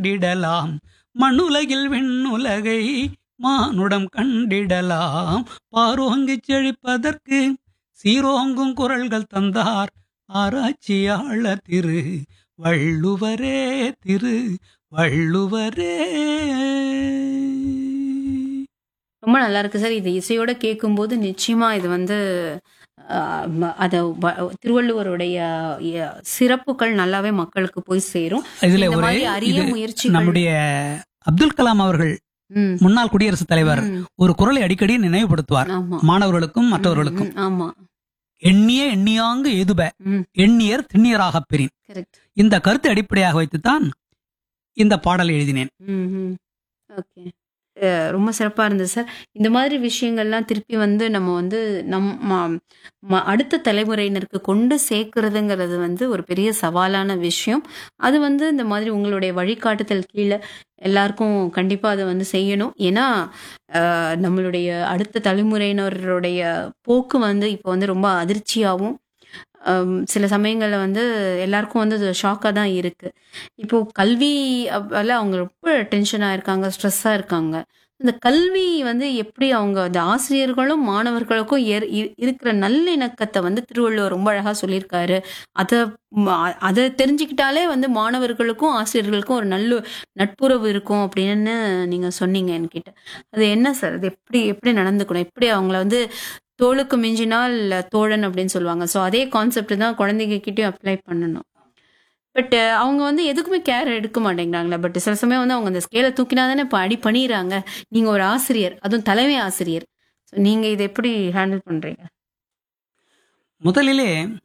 கண்டிடலாம் மண்ணுலகில் விண்ணுலகை மானுடம் கண்டிடலாம் பாரோங்கிச் செழிப்பதற்கு சீரோங்கும் குரல்கள் தந்தார் ஆராய்ச்சியாளர் திரு வள்ளுவரே திரு வள்ளுவரே ரொம்ப நல்லா இருக்கு சார் இது இசையோட கேட்கும்போது நிச்சயமா இது வந்து ஆஹ், ம- அத வ- திருவள்ளுவருடைய அஹ், சிறப்புகள் நல்லாவே மக்களுக்கு போய் சேரும் இதுல இந்த ஒரு மாதிரி அரிய இது முயற்சிகள் நம்முடைய அப்துல் கலாம் அவர்கள் ம், முன்னாள் குடியரசுத் தலைவர் ம், ஒரு குரலை அடிக்கடி நினைவுபடுத்துவார் ஆமா மாணவர்களுக்கும் மற்றவர்களுக்கும் ம், ஆமா எண்ணிய எண்ணியாங்கு எதுப ம் எண்ணியர் திண்ணியராகப் பெறின் கரெக்ட் இந்த கருத்தை அடிப்படையாக வைத்துத்தான் இந்த பாடலை எழுதினேன் ஓகே ரொம்ப சிறப்பாக இருந்தது சார் இந்த மாதிரி விஷயங்கள்லாம் திருப்பி வந்து நம்ம வந்து நம் ம- ம- அடுத்த தலைமுறையினருக்கு கொண்டு சேர்க்கறதுங்கிறது வந்து ஒரு பெரிய சவாலான விஷயம் அது வந்து இந்த மாதிரி உங்களுடைய வழிகாட்டுதல் கீழே எல்லாருக்கும் கண்டிப்பாக அதை வந்து செய்யணும் ஏன்னா அஹ், நம்மளுடைய அடுத்த தலைமுறையினருடைய போக்கு வந்து இப்போ வந்து ரொம்ப அதிர்ச்சியாகவும் அம், சில சமயங்களில் வந்து எல்லாருக்கும் வந்து அது ஷாக்காக தான் இருக்குது இப்போ கல்வி அவ்வளோ அவங்க ரொம்ப டென்ஷனாக இருக்காங்க ஸ்ட்ரெஸ்ஸாக இருக்காங்க இந்த கல்வி வந்து எப்படி அவங்க அந்த ஆசிரியர்களும் மாணவர்களுக்கும் ஏற்- இ- இருக்கிற நல்லிணக்கத்தை வந்து திருவள்ளுவர் ரொம்ப அழகாக சொல்லியிருக்காரு அதை ம- அதை தெரிஞ்சுக்கிட்டாலே வந்து மாணவர்களுக்கும் ஆசிரியர்களுக்கும் ஒரு நல்ல நட்புறவு இருக்கும் அப்படின்னு நீங்கள் சொன்னீங்க என்கிட்ட அது என்ன சார் அது எப்படி எப்படி நடந்துக்கணும் எப்படி அவங்கள வந்து தோளுக்கு மிஞ்சினால் தோழன் அப்படின்னு சொல்லுவாங்க ஸோ அதே கான்செப்ட் தான் குழந்தைங்க கிட்டயும் அப்ளை பண்ணணும் பட் அவங்க வந்து எதுக்குமே கேர் எடுக்க மாட்டேங்கிறாங்களா பட் சில சமயம் வந்து அவங்க அந்த ஸ்கேலை தூக்கினா தானே இப்போ அடி பண்ணிடுறாங்க நீங்க ஒரு ஆசிரியர் அதுவும் தலைமை ஆசிரியர் ஸோ நீங்க இதை எப்படி ஹேண்டில் பண்றீங்க முதலிலே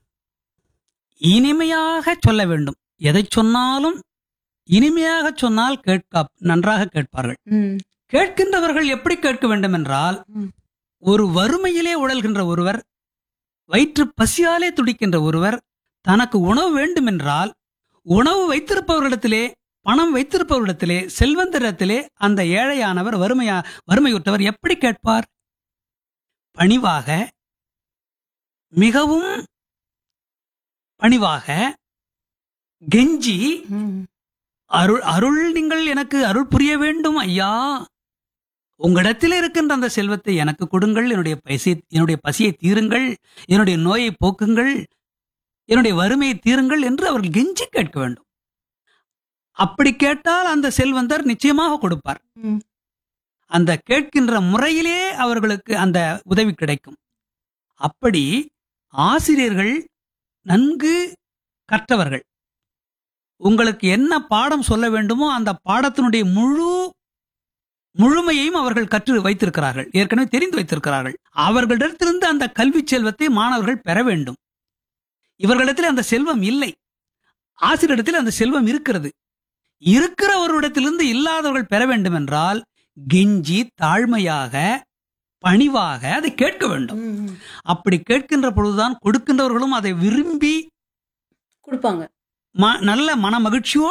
இனிமையாக சொல்ல வேண்டும் எதை சொன்னாலும் இனிமையாக சொன்னால் கேட்க நன்றாக கேட்பார்கள் ம் கேட்கின்றவர்கள் எப்படி கேட்க வேண்டும் என்றால் ம். ஒரு வறுமையிலே உழல்கின்ற ஒருவர் வயிற்று பசியாலே துடிக்கின்ற ஒருவர் தனக்கு உணவு வேண்டும் என்றால் உணவு வைத்திருப்பவர்களிடத்திலே பணம் வைத்திருப்பவரிடத்திலே செல்வந்தரிடத்திலே அந்த ஏழையானவர் வறுமையா வறுமையுற்றவர் எப்படி கேட்பார் பணிவாக மிகவும் பணிவாக கெஞ்சி ம் அருள் அருள் நீங்கள் எனக்கு அருள் புரிய வேண்டும் ஐயா உங்களிடத்தில் இருக்கின்ற அந்த செல்வத்தை எனக்கு கொடுங்கள் என்னுடைய பசி என்னுடைய பசியை தீருங்கள் என்னுடைய நோயை போக்குங்கள் என்னுடைய வறுமையை தீருங்கள் என்று அவர்கள் கெஞ்சி கேட்க வேண்டும் அப்படி கேட்டால் அந்த செல்வந்தர் நிச்சயமாக கொடுப்பார் ம் அந்த கேட்கின்ற முறையிலே அவர்களுக்கு அந்த உதவி கிடைக்கும் அப்படி ஆசிரியர்கள் நன்கு கற்றவர்கள் உங்களுக்கு என்ன பாடம் சொல்ல வேண்டுமோ அந்த பாடத்தினுடைய முழு முழுமையையும் அவர்கள் கற்று வைத்திருக்கிறார்கள் ஏற்கனவே தெரிந்து வைத்திருக்கிறார்கள் அவர்களிடத்திலிருந்து அந்த கல்வி செல்வத்தை மாணவர்கள் பெற வேண்டும் இவர்களிடத்தில் அந்த செல்வம் இல்லை ஆசிரியரிடத்தில் அந்த செல்வம் இருக்கிறது இருக்கிறவரிடத்திலிருந்து இல்லாதவர்கள் பெற வேண்டும் என்றால் கெஞ்சி தாழ்மையாக பணிவாக அதை கேட்க வேண்டும் ம். அப்படி கேட்கின்ற பொழுதுதான் கொடுக்கின்றவர்களும் அதை விரும்பி கொடுப்பாங்க ம- நல்ல மன மகிழ்ச்சியோடு